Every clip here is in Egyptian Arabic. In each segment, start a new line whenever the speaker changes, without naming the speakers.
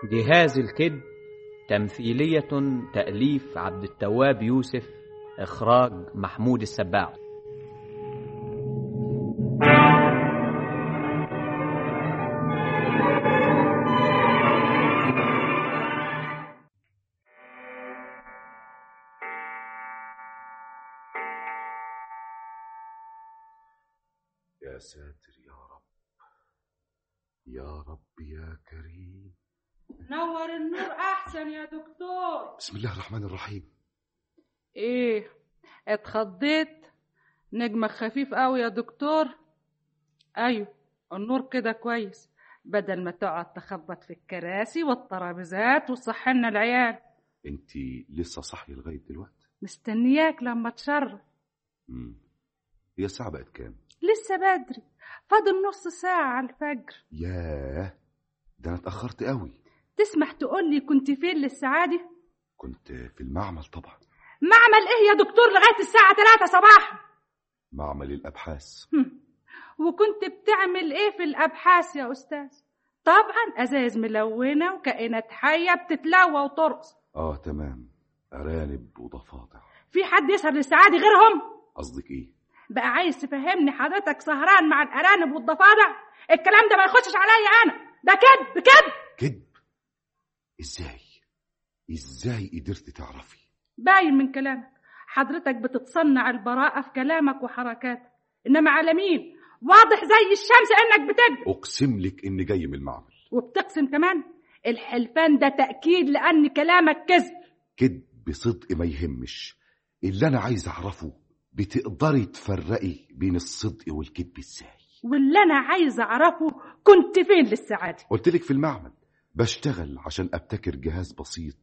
جهاز الكذب تمثيلية تأليف عبد التواب يوسف إخراج محمود السباع
يا ساتر يا رب يا رب يا كريم
نور النور احسن يا دكتور
بسم الله الرحمن الرحيم
ايه اتخضيت نجمك خفيف قوي يا دكتور ايوه النور كده كويس بدل ما تقعد تخبط في الكراسي والترابيزات وتصحلنا العيال
انت لسه صاحيه لغايه دلوقتي
مستنياك لما تشرف
امم هي الساعه بقت كام
لسه بدري فاضل نص ساعة على الفجر
ياه ده انا اتاخرت قوي
تسمح تقول لي كنت فين للساعة دي؟
كنت في المعمل طبعا
معمل ايه يا دكتور لغاية الساعة 3 صباحا؟
معمل الابحاث
هم. وكنت بتعمل ايه في الابحاث يا استاذ؟ طبعا ازايز ملونة وكائنات حية بتتلوى وترقص
اه تمام ارانب وضفادع
في حد يسهر للساعة دي غيرهم؟
قصدك ايه
بقى عايز تفهمني حضرتك سهران مع الارانب والضفادع؟ الكلام ده ما يخشش عليا انا ده كذب كذب
كذب ازاي ازاي قدرت تعرفي
باين من كلامك حضرتك بتتصنع البراءة في كلامك وحركاتك إنما على مين؟ واضح زي الشمس إنك بتكذب
اقسم لك اني جاي من المعمل
وبتقسم كمان الحلفان ده تأكيد لأن كلامك كذب
كذب بصدق ما يهمش اللي انا عايز اعرفه بتقدري تفرقي بين الصدق والكذب ازاي
واللي أنا عايز أعرفه كنت فين للسعادة
قلت لك في المعمل بشتغل عشان ابتكر جهاز بسيط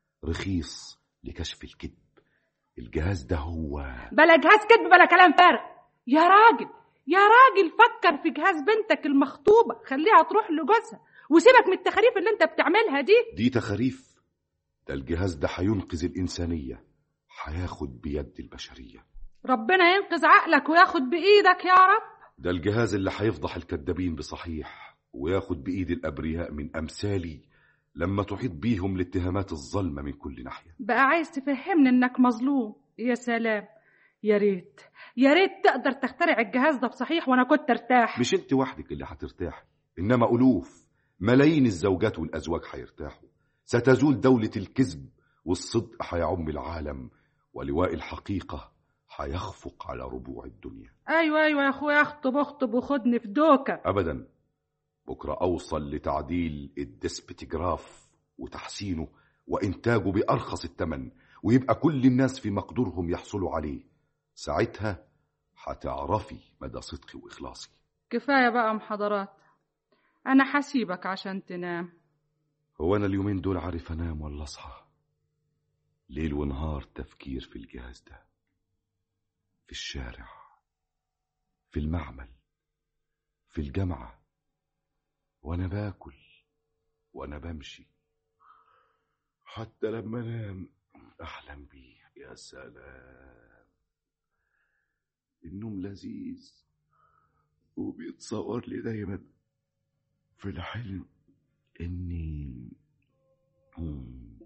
رخيص لكشف الكذب الجهاز ده هو
بلا جهاز كذب بلا كلام فارغ يا راجل يا راجل فكر في جهاز بنتك المخطوبة خليها تروح لجوزها وسيبك من التخاريف اللي انت بتعملها دي
دي تخاريف ده الجهاز ده هينقذ الإنسانية هياخد بيد البشرية
ربنا ينقذ عقلك وياخد بإيدك يا رب
ده الجهاز اللي هيفضح الكذابين بصحيح وياخد بإيد الأبرياء من أمثالي لما تحيط بيهم الاتهامات الظلمة من كل ناحية
بقى عايز تفهمني انك مظلوم يا سلام يا ريت يا ريت تقدر تخترع الجهاز ده بصحيح وانا كنت ارتاح
مش انت وحدك اللي هترتاح إنما ألوف ملايين الزوجات والأزواج هيرتاحوا ستزول دولة الكذب والصدق هيعم العالم ولواء الحقيقة هيخفق على ربوع الدنيا
ايوه ايوه يا اخويا اخطب اخطب وخدني في دوكه
أبدا بكرة أوصل لتعديل الديسبتجراف وتحسينه وإنتاجه بأرخص الثمن ويبقى كل الناس في مقدورهم يحصلوا عليه ساعتها هتعرفي مدى صدقي وإخلاصي
كفايه بقى محاضرات انا حسيبك عشان تنام
هو أنا اليومين دول عارف أنام ولا أصحى ليل ونهار تفكير في الجهاز ده في الشارع في المعمل في الجامعة وأنا باكل وأنا بمشي حتى لما أنام أحلم بيه يا سلام النوم لذيذ وبيتصور لي دايما في الحلم إني مم.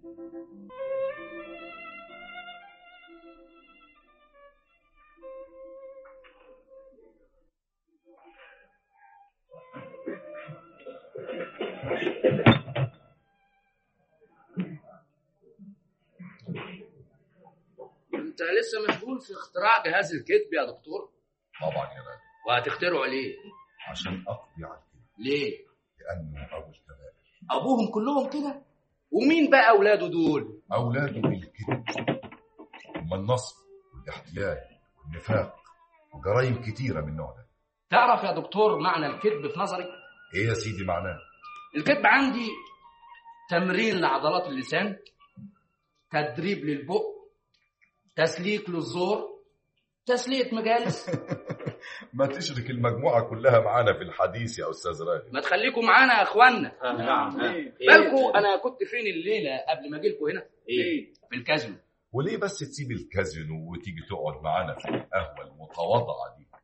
انت لسه مشغول في اختراع جهاز الكذب يا دكتور
طبعا يا غالي
وهتخترعه ليه
عشان أقضي على الكذب
ليه
لأنه أبو الكبائر
ابوهم كلهم كده ومين بقى اولاده دول
أولاده بالكذب هم النصب والاحتيال والنفاق وجرائم كتيرة من النوع ده
تعرف يا دكتور معنى الكذب في نظرك
إيه يا سيدي معناه؟
الكذب عندي تمرين لعضلات اللسان تدريب للبق تسليك للزور تسلية مجالس
ما تشرك المجموعة كلها معانا في الحديث يا أستاذ راغب
ما تخليكم معانا يا اخوانا
نعم
بالكم انا كنت فين الليله قبل ما اجي لكم هنا
ايه
في الكازينو
وليه بس تسيب الكازينو وتيجي تقعد معانا في القهوة المتواضعة دي؟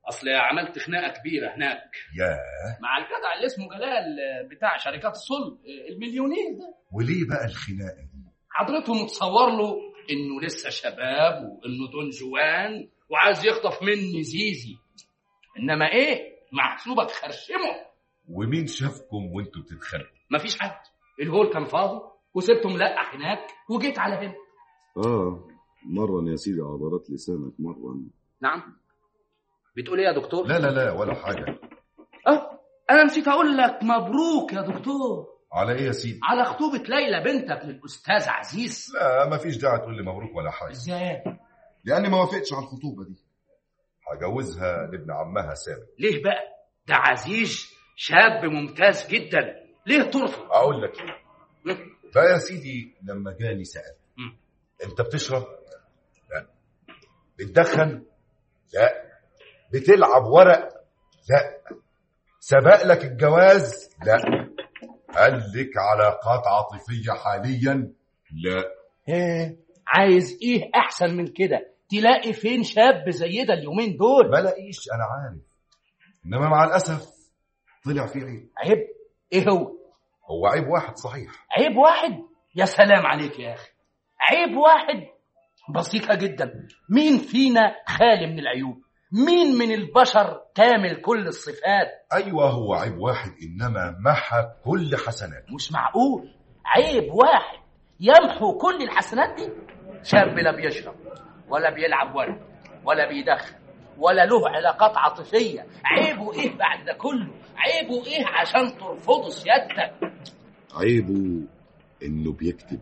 اصل عملت خناقه كبيره هناك
يا
مع الجدع اللي اسمه جلال بتاع شركات الصلب المليونير ده
وليه بقى الخناقه دي
حضرته متصور له انه لسه شباب وانه دون جوان وعايز يخطف مني زيزي انما ايه محسوبك خرشمه
ومين شافكم وانتوا بتتخانقوا
مفيش حد الهول كان فاضي وسبته ملقح هناك وجيت على هنا
اه مرن يا سيدي عضلات لسانك مرن
نعم بتقول ايه يا دكتور
لا لا لا ولا حاجه
اه انا نسيت اقول لك مبروك يا دكتور
على ايه يا سيدي
على خطوبه ليلى بنتك للاستاذ عزيز
لا مفيش داعي تقول لي مبروك ولا حاجه
ازاي
لاني ما وافقتش على الخطوبه دي هجوزها لابن عمها سامي
ليه بقى ده عزيز شاب ممتاز جدا ليه ترفض
اقول لك ايه بقى يا سيدي لما جاني سأل
مم.
انت بتشرب لا بتدخن لا بتلعب ورق لا سبق لك الجواز لا هل لك علاقات عاطفية حاليا لا
ايه عايز ايه احسن من كده تلاقي فين شاب زي ده اليومين دول
ما لاقيش انا عارف انما مع الاسف طلع في عيب
عيب ايه هو
هو عيب واحد صحيح
عيب واحد يا سلام عليك يا اخي عيب واحد بسيطة جدا مين فينا خالي من العيوب مين من البشر كامل كل الصفات
ايوه هو عيب واحد انما محى كل حسناته
مش معقول عيب واحد يمحو كل الحسنات دي شاب لا بيشرب ولا بيلعب ورق ولا بيدخن ولا له علاقات عاطفية عيبه ايه بعد ده كله عيبه ايه عشان ترفضه سيادتك
عيبه انه بيكتب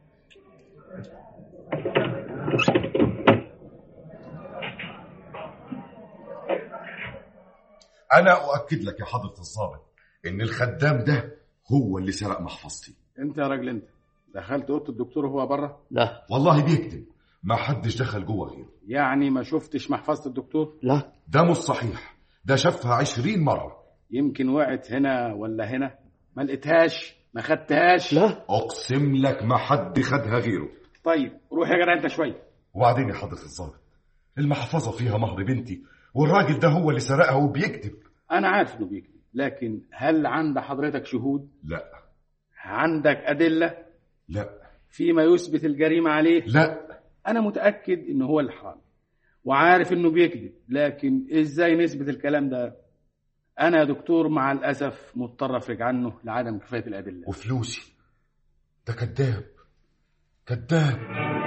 انا اؤكد لك يا حضرة الضابط ان الخدام ده هو اللي سرق محفظتي
انت يا راجل انت دخلت اوضه الدكتور وهو بره
لا
والله بيكذب ما حدش دخل جوه غيره
يعني ما شفتش محفظه الدكتور
لا
ده مش صحيح ده شافها عشرين مرة
يمكن وقعت هنا ولا هنا ما لقيتهاش ما خدتهاش
لا
اقسم لك ما حد خدها غيره
طيب روح يا جدع انت شويه
وبعدين يا حضرة الضابط المحفظة فيها مهر بنتي والراجل ده هو اللي سرقها وبيكذب
انا عارف انه بيكذب لكن هل عند حضرتك شهود
لا
عندك ادله
لا
فيما يثبت الجريمه عليه
لا
انا متاكد انه هو الحرامي وعارف انه بيكذب لكن ازاي نثبت الكلام ده انا يا دكتور مع الاسف مضطر افرج عنه لعدم كفايه الادله
وفلوسي ده كذاب كذاب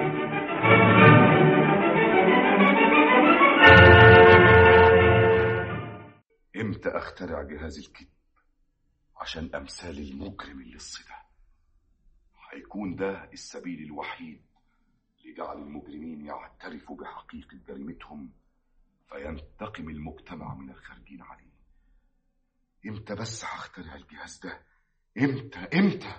امتى اخترع جهاز الكذب عشان امثال المجرم اللي الصدى هيكون ده السبيل الوحيد لجعل المجرمين يعترفوا بحقيقة جريمتهم فينتقم المجتمع من الخارجين عليه امتى بس هخترع الجهاز ده امتى امتى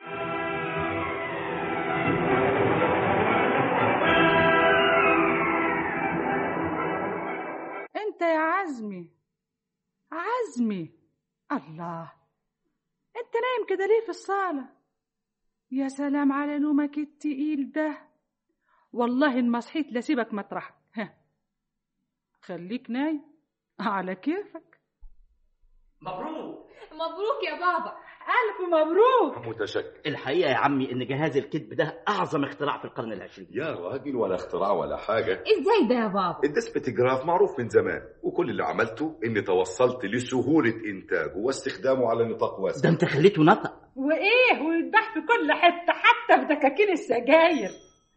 انت يا عزمي عزمي الله انت نايم كده ليه في الصالة يا سلام على نومك التقيل ده والله ان ما صحيت لسيبك مطرحك ها. خليك نايم على كيفك
مبروك
مبروك يا بابا
ألف مبروك
متشكر
الحقيقة يا عمي إن جهاز الكذب ده أعظم اختراع في القرن العشرين
يا راجل ولا اختراع ولا حاجة
ازاي ده يا بابا
الديسبتجراف معروف من زمان وكل اللي عملته اني توصلت لسهولة انتاجه واستخدامه على نطاق واسع
ده أنت خليته نطق
وإيه ويتباع في كل حتة حتى في دكاكين السجاير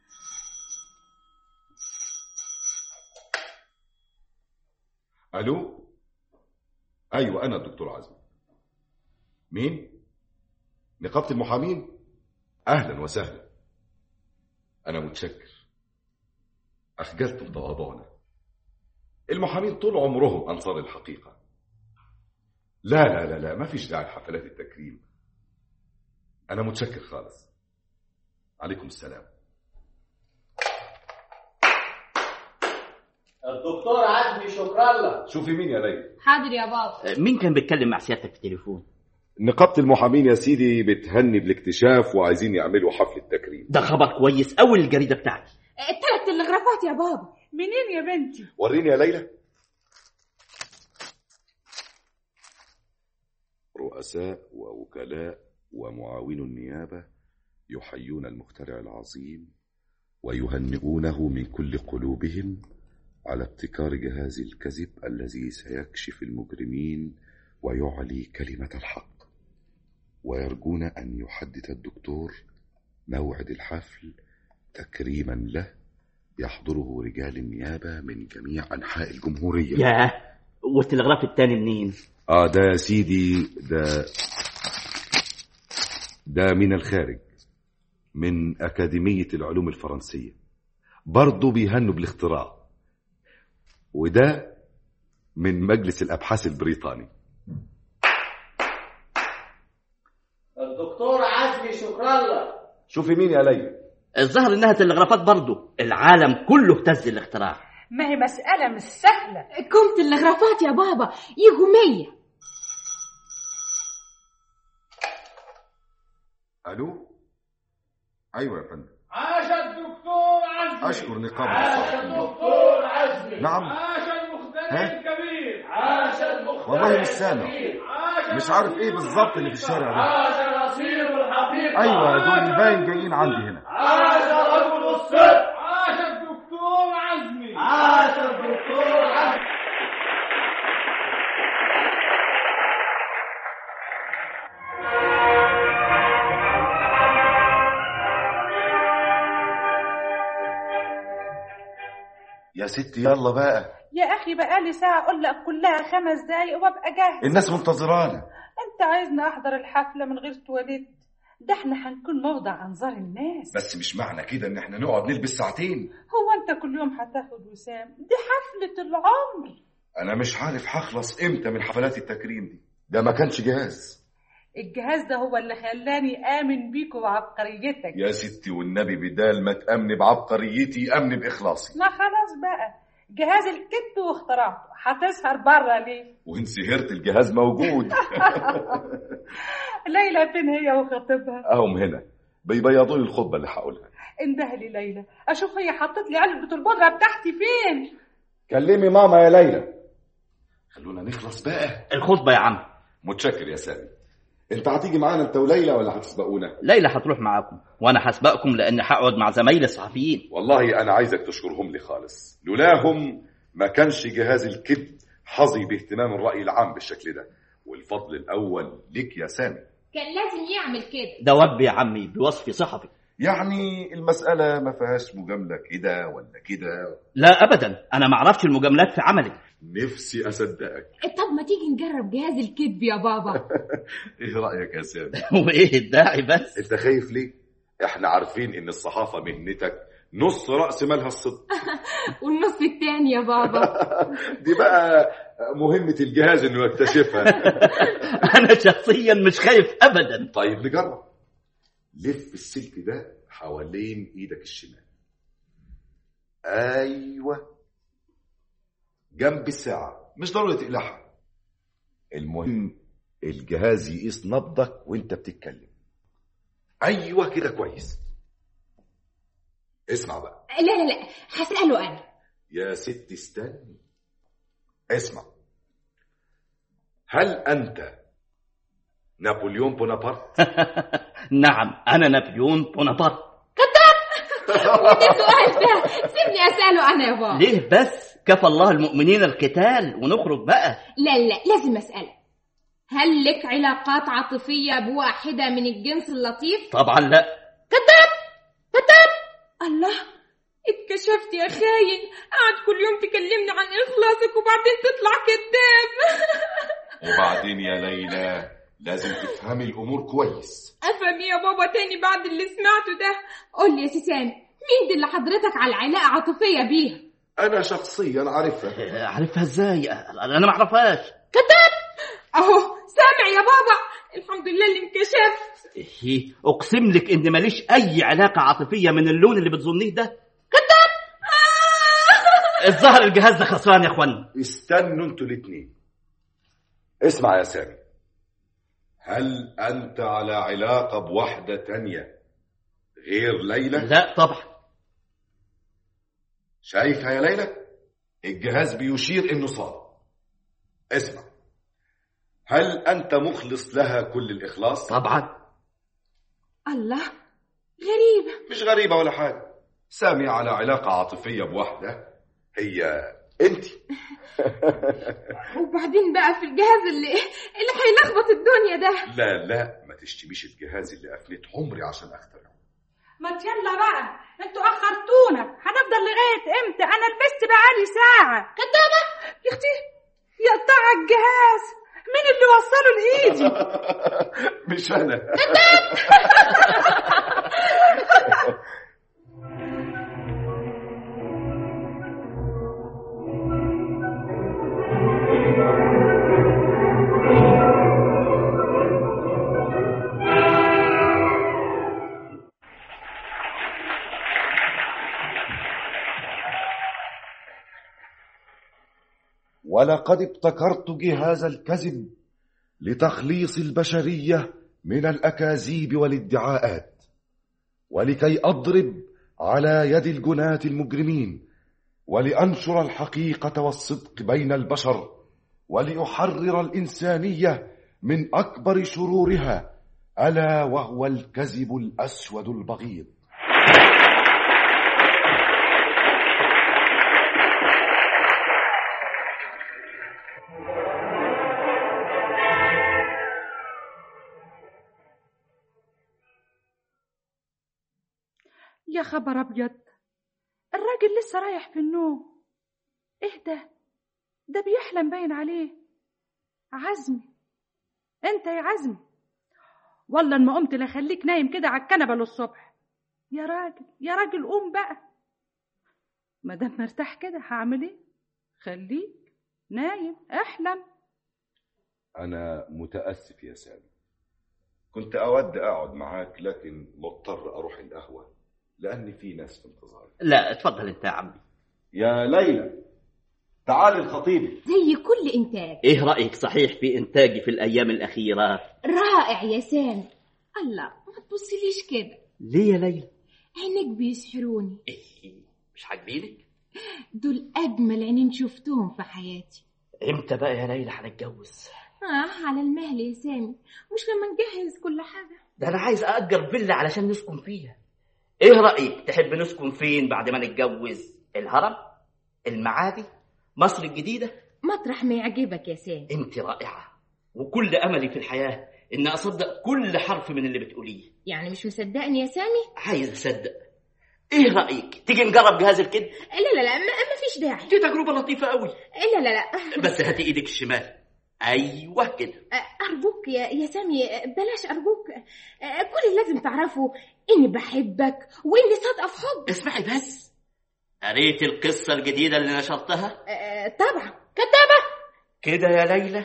الو ايوه انا الدكتور عزمي مين نقابة المحامين اهلا وسهلا انا متشكر اخجلتم تواضعنا المحامين طول عمرهم انصار الحقيقة لا لا لا لا ما فيش داعي لحفلات التكريم انا متشكر خالص عليكم السلام
الدكتور عزمي شكرا لك
شوفي مين يا ليلى
حاضر يا بابا
مين كان بيتكلم مع سيادتك في التليفون
نقابة المحامين يا سيدي بتهني بالاكتشاف وعايزين يعملوا حفلة تكريم
ده خبر كويس أول الجريدة بتاعتي
الثلاث تلغرافات يا بابا
منين يا بنتي
وريني يا ليلى رؤساء ووكلاء ومعاون النيابة يحيون المخترع العظيم ويهنئونه من كل قلوبهم على ابتكار جهاز الكذب الذي سيكشف المجرمين ويعلي كلمة الحق ويرجون أن يحدد الدكتور موعد الحفل تكريما له يحضره رجال النيابة من جميع أنحاء الجمهورية
ياه والتلغراف التاني منين
آه ده يا سيدي ده ده من الخارج من أكاديمية العلوم الفرنسية برضه بيهنوا بالاختراع وده من مجلس الأبحاث البريطاني
الدكتور عزمي شكرا لك
شوفي مين يا ليلى
الظاهر انها تلغرافات برضه العالم كله اهتز الاختراع
ما هي مسألة مش سهلة
كم تلغرافات يا بابا يجوا مية
ألو أيوة يا فندم
عاش الدكتور عزمي
أشكر نقابة
عاش
الصحفيين
الدكتور عزمي
نعم.
عاش المخترع
ها؟
الكبير عاش المخترع
والله مش سامع.
الكبير. عاش
مش عارف إيه بالظبط اللي في الشارع ده
عاش نصير الحقيقة
أيوة دول باين جايين عندي هنا
عاش رجل الصدق عاش الدكتور عزمي عاش الدكتور عزمي
يا ستي يلا بقى
يا أخي بقالي ساعة أقول لك كلها خمس دقايق وأبقى جاهز
الناس منتظرانا
أنت عايزني أحضر الحفلة من غير تواليت ده احنا هنكون موضع أنظار الناس
بس مش معنى كده إن إحنا نقعد نلبس ساعتين
هو أنت كل يوم هتاخد وسام دي حفلة العمر
أنا مش عارف هخلص إمتى من حفلات التكريم دي ده ما كانش جهاز
الجهاز ده هو اللي خلاني آمن بيك وبعبقريتك
يا ستي والنبي بدال ما تأمني بعبقريتي أمني بإخلاصي
ما خلاص بقى جهاز الكت واخترعته هتسهر بره ليه
وإن سهرت الجهاز موجود
ليلى فين هي وخطيبها
أهم هنا بيبيضوا لي الخطبة اللي هقولها
انده لي ليلى اشوف هي حطت لي علبة البودرة بتاعتي فين
كلمي ماما يا ليلى خلونا نخلص بقى
الخطبه يا عم
متشكر يا سامي انت هتيجي معانا انت وليلى ولا هتسبقونا
ليلى هتروح معاكم وانا هسبقكم لان هقعد مع زمايلي الصحفيين
والله انا عايزك تشكرهم لي خالص لولاهم ما كانش جهاز الكذب حظي باهتمام الرأي العام بالشكل ده والفضل الأول لك يا سامي
كان لازم يعمل كده
ده وب يا عمي بوصفي صحفي
يعني المسألة ما فيهاش مجاملة كده ولا كده
لا ابدا انا ما اعرفش المجاملات في عملي
نفسي أصدقك
طب ما تيجي نجرب جهاز الكذب يا بابا
إيه رأيك يا سامي
وايه الداعي بس
أنت خايف ليه؟ إحنا عارفين إن الصحافة مهنتك نص رأس مالها الصدق
والنص التاني يا بابا
دي بقى مهمة الجهاز إنه يكتشفها
انا شخصيا مش خايف ابدا
طيب نجرب لف السلك ده حوالين ايدك الشمال ايوه جنب الساعة مش ضروري تقلعها المهم الجهاز يقيس نبضك وانت بتتكلم ايوه كده كويس اسمع بقى
لا لا لا هسأله أنا
يا ست استني اسمع هل انت نابليون بونابرت
نعم انا نابليون بونابرت
ده السؤال ده سيبني أسأله أنا يا بابا
ليه بس كفى الله المؤمنين القتال ونخرج بقى
لا لا لازم أسأله هل لك علاقات عاطفية بواحدة من الجنس اللطيف؟
طبعا لا
الله اتكشفت يا خاين قعد كل يوم تكلمني عن إخلاصك وبعدين تطلع كذاب
وبعدين يا ليلى لازم تفهمي الامور كويس
أفهم يا بابا تاني بعد اللي سمعته ده قول لي يا سيسان مين دي اللي حضرتك على علاقة عاطفية بيها؟
انا شخصيا عارفها
عارفها ازاي انا ما اعرفهاش
أهو سامع يا بابا الحمد لله اللي انكشفت
إيه، اقسم لك ان ماليش اي علاقه عاطفيه من اللون اللي بتظنيه ده كذاب الظاهر الجهاز ده خسران يا اخوان
استنوا انتوا الاتنين اسمع يا سامي هل انت على علاقة بواحدة تانية غير ليلى
لا طبعا
شايفها يا ليلى الجهاز بيشير انه صار اسمع هل أنت مخلص لها كل الإخلاص؟
طبعا
الله غريبة
مش غريبة ولا حاجة سامي على علاقة عاطفية بواحدة هي أنت
وبعدين بقى في الجهاز اللي اللي هيلخبط الدنيا ده
لا لا ما تشتميش الجهاز اللي أفنيت عمري عشان أخترعه
ما يلا بقى انتوا اخرتونا هنفضل لغايه امتى انا لبست بقالي ساعه كدابه يا اختي يقطع الجهاز مين اللي وصله لايدي
مش أنا ولقد ابتكرت جهاز الكذب لتخليص البشرية من الأكاذيب والادعاءات ولكي أضرب على يد الجناة المجرمين ولأنشر الحقيقة والصدق بين البشر ولأحرر الإنسانية من أكبر شرورها ألا وهو الكذب الأسود البغيض
يا خبر ابيض الراجل لسه رايح في النوم ايه ده ده بيحلم باين عليه عزمي انت يا عزمي والله ان ما قمت لاخليك نايم كده على الكنبه للصبح يا راجل يا راجل قوم بقى ما دام مرتاح كده هعمل ايه خليك نايم احلم
أنا متأسف يا سامي كنت أود أقعد معاك لكن مضطر أروح القهوة لأن في ناس في انتظاري
لا اتفضل انت يا عمي
يا ليلى تعالي الخطيبي
زي كل إنتاج
ايه رأيك صحيح في انتاجي في الايام الاخيرة
رائع يا سامي الله ما تبصليش كده
ليه يا ليلى
عينيك بيسحروني
إيه مش عاجبينك
دول أجمل عينين شفتهم في حياتي
امتى بقى يا ليلى هنتجوز
آه على المهل يا سامي مش لما نجهز كل حاجة
ده انا عايز اجر فيلا علشان نسكن فيها ايه رايك تحب نسكن فين بعد ما نتجوز الهرم المعادي مصر الجديده
مطرح ما يعجبك يا سامي
انت رائعه وكل املي في الحياه ان اصدق كل حرف من اللي بتقوليه
يعني مش مصدقني يا سامي
عايز اصدق ايه رايك تيجي نجرب جهاز الكذب
لا لا لا ما ما فيش داعي
دي تجربه لطيفه قوي
لا لا لا
بس هاتي ايدك الشمال ايوه كده
أرجوك يا يا سامي بلاش أرجوك كل اللي لازم تعرفه إني بحبك وإني صادقة في حب
اسمعي بس قريت القصه الجديده اللي نشرتها
آه، طبعا كدابة
كده يا ليلى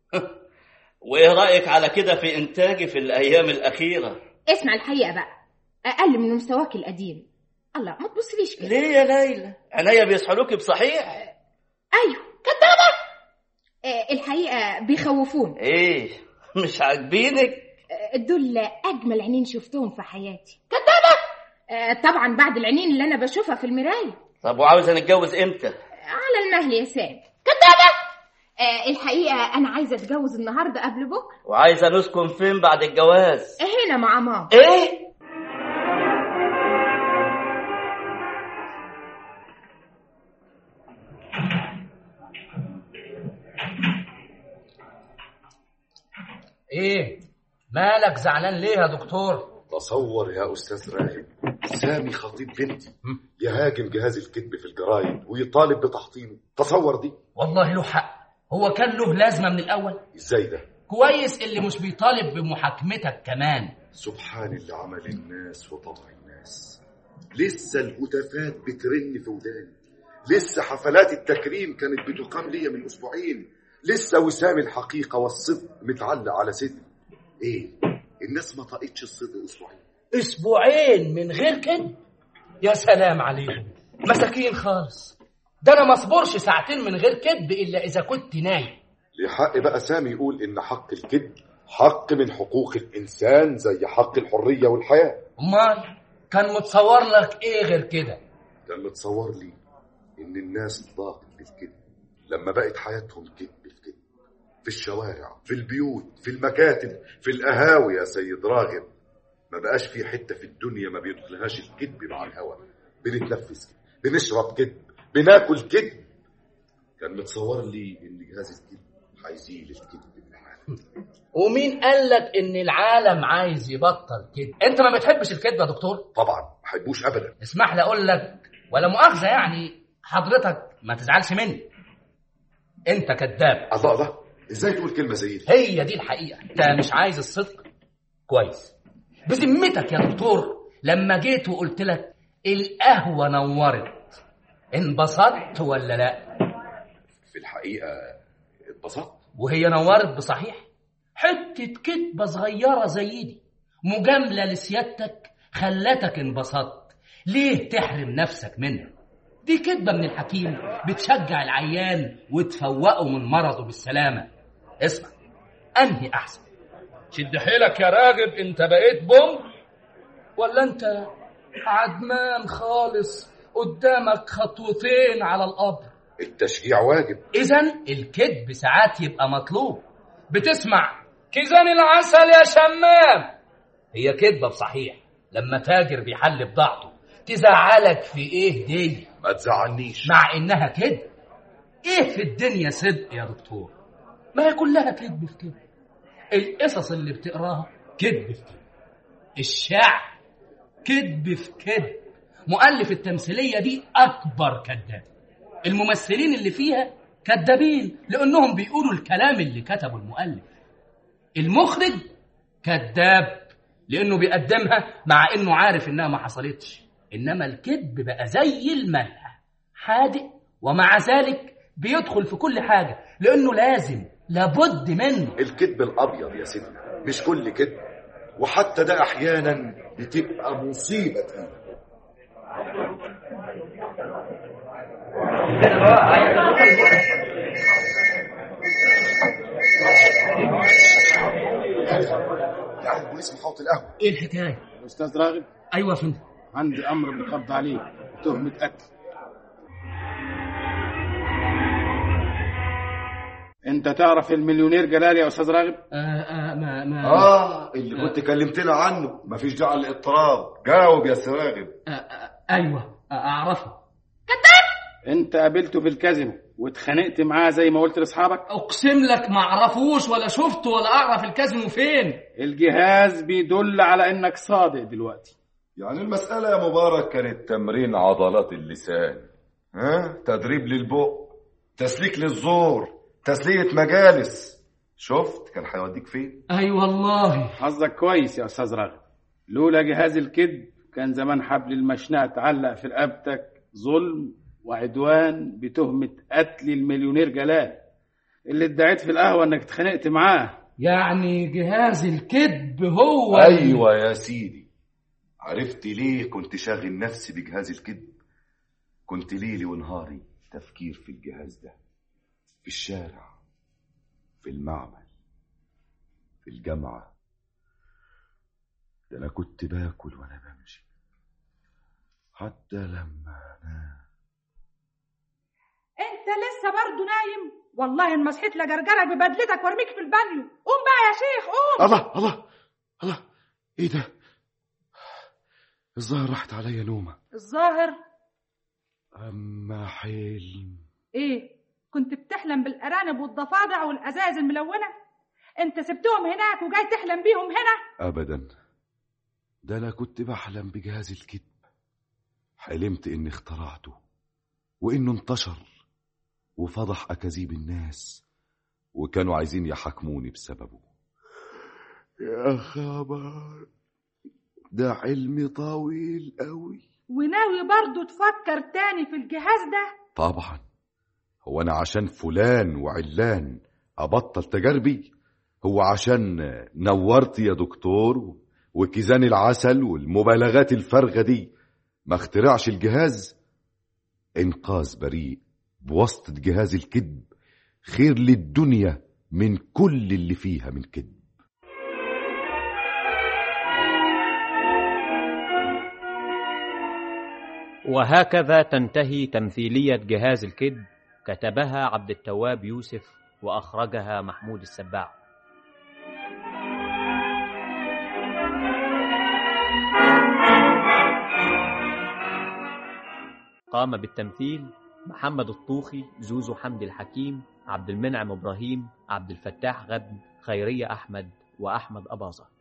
وايه رايك على كده في انتاجي في الايام الاخيره
اسمع الحقيقة بقى أقل من مستواك القديم الله ما تبصليش كده
ليه يا ليلى عينيا بيسحلوكي بصحيح
أيوه كدابة آه، الحقيقة بيخوفوني
ايه مش عاجبينك
آه، دول أجمل عينين شفتهم في حياتي كدابة طبعا بعد العينين اللي أنا بشوفها في المراية
طب وعاوزه نتجوز امتى
على المهل يا سامي كدابة آه، الحقيقة أنا عايزة أتجوز النهاردة قبل بكرة
وعايزه نسكن فين بعد الجواز
هنا مع ماما
ايه
ايه مالك زعلان ليه يا دكتور
تصور يا أستاذ راغب سامي خطيب بنتي يهاجم جهاز الكذب في الجرايد ويطالب بتحطيمه تصور دي
والله له حق هو كان له لازمه من الاول
ازاي ده
كويس اللي مش بيطالب بمحاكمتك كمان
سبحان اللي عمل الناس وطبع الناس لسه الهتافات بترن في وداني لسه حفلات التكريم كانت بتقام ليا من اسبوعين لسه وسام الحقيقة والصدق متعلق على صدري ايه الناس ما طاقتش الصدق اسبوعين
اسبوعين من غير كده يا سلام عليهم مساكين خالص ده انا ما اصبرش ساعتين من غير كذب الا اذا كنت نايم
ليه حق بقى سامي يقول ان حق الكذب حق من حقوق الانسان زي حق الحرية والحياة
امال كان متصور لك ايه غير كده
كان متصور لي ان الناس ضاقت بالكذب لما بقت حياتهم كذب في كذب في الشوارع في البيوت في المكاتب في القهاوي يا سيد راغب ما بقاش في حتة في الدنيا ما بيدخلهاش الكذب مع الهوى بنتنفس كده بنشرب كذب بناكل كذب كان متصور لي ان جهاز الكذب هيزيل الكذب من العالم
ومين قال لك ان العالم عايز يبطل كده انت ما بتحبش الكذب يا دكتور
طبعا ما بحبوش ابدا
اسمح لي اقول لك ولا مؤاخذه يعني حضرتك ما تزعلش مني انت كذاب
الله الله ازاي تقول كلمة زي دي
هي دي الحقيقه انت مش عايز الصدق كويس بذمتك يا دكتور لما جيت وقلت لك القهوه نورت انبسطت ولا لا
في الحقيقة اتبسطت
وهي نورت بصحيح حتة كدبة صغيرة زي دي مجاملة لسيادتك خلتك انبسطت ليه تحرم نفسك منها دي كدبة من الحكيم بتشجع العيان وتفوقه من مرضه بالسلامة اسمع أنهي أحسن شد حيلك يا راغب انت بقيت بوم ولا انت عدمان خالص قدامك خطوتين على القبر
التشجيع واجب
اذا الكذب ساعات يبقى مطلوب بتسمع كيزان العسل يا شمام هي كذبه بصحيح لما تاجر بيحل بضاعته تزعلك في ايه دي
ما تزعلنيش
مع انها كذب ايه في الدنيا صدق يا دكتور ما هي كلها كذب في كذب القصص اللي بتقراها كذب في كذب الشعر كذب في كذب مؤلف التمثيليه دي اكبر كذاب الممثلين اللي فيها كذابين لانهم بيقولوا الكلام اللي كتبه المؤلف المخرج كذاب لانه بيقدمها مع انه عارف انها ما حصلتش انما الكذب بقى زي الملح حادق ومع ذلك بيدخل في كل حاجه لانه لازم لابد منه
الكذب الابيض يا سيدنا مش كل كذب وحتى ده احيانا بتبقى مصيبه تقيلة. يعني البوليس محاوط القهوه
ايه الحكايه
الاستاذ راغب
ايوه يا فندم
عندي امر بالقبض عليه تهمه قتل انت تعرف المليونير جلال يا استاذ راغب
آه آه ما ما
اه اللي كنت كلمتنا عنه مفيش داعي للاضطراب جاوب يا سراغب
آه آه ايوه آه اعرفه
انت قابلته في الكازينو واتخانقت معاه زي ما قلت لاصحابك
اقسم لك ما اعرفوش ولا شفته ولا اعرف الكازينو فين
الجهاز بيدل على انك صادق دلوقتي
يعني المسألة يا مبارك كانت تمرين عضلات اللسان ها تدريب للبق تسليك للزور تسلية مجالس شفت كان هيوديك فين
اي أيوة والله
حظك كويس يا استاذ راغب لولا جهاز الكذب كان زمان حبل المشنقة اتعلق في رقبتك ظلم وعدوان بتهمة قتل المليونير جلال اللي ادعيت في القهوة انك اتخانقت معاه
يعني جهاز الكذب هو
ايوه يا سيدي عرفت ليه كنت شاغل نفسي بجهاز الكذب كنت ليلي ونهاري تفكير في الجهاز ده في الشارع في المعمل في الجامعة ده أنا كنت باكل وأنا بمشي حتى لما أنام
انت لسه برضه نايم والله ان مسحت لجرجرك ببدلتك وارميك في البانيو قوم بقى يا شيخ قوم
الله الله الله إيه ده الظاهر راحت عليا نومة
الظاهر
أما حلم
ايه كنت بتحلم بالارانب والضفادع والازاز الملونه انت سبتهم هناك وجاي تحلم بيهم هنا
أبدا ده أنا كنت بحلم بجهاز الكذب حلمت إني اخترعته وإنه انتشر وفضح أكاذيب الناس وكانوا عايزين يحاكموني بسببه يا خبر ده حلم طويل قوي
وناوي برضه تفكر تاني في الجهاز ده
طبعا هو أنا عشان فلان وعلان أبطل تجاربي هو عشان نورت يا دكتور وكيزان العسل والمبالغات الفارغة دي ما اخترعش الجهاز إنقاذ بريء بواسطة جهاز الكذب خير للدنيا من كل اللي فيها من كذب
وهكذا تنتهي تمثيلية جهاز الكذب كتبها عبد التواب يوسف وأخرجها محمود السباع قام بالتمثيل محمد الطوخي زوزو حمدي الحكيم عبد المنعم إبراهيم عبد الفتاح غبن خيرية أحمد وأحمد أباظة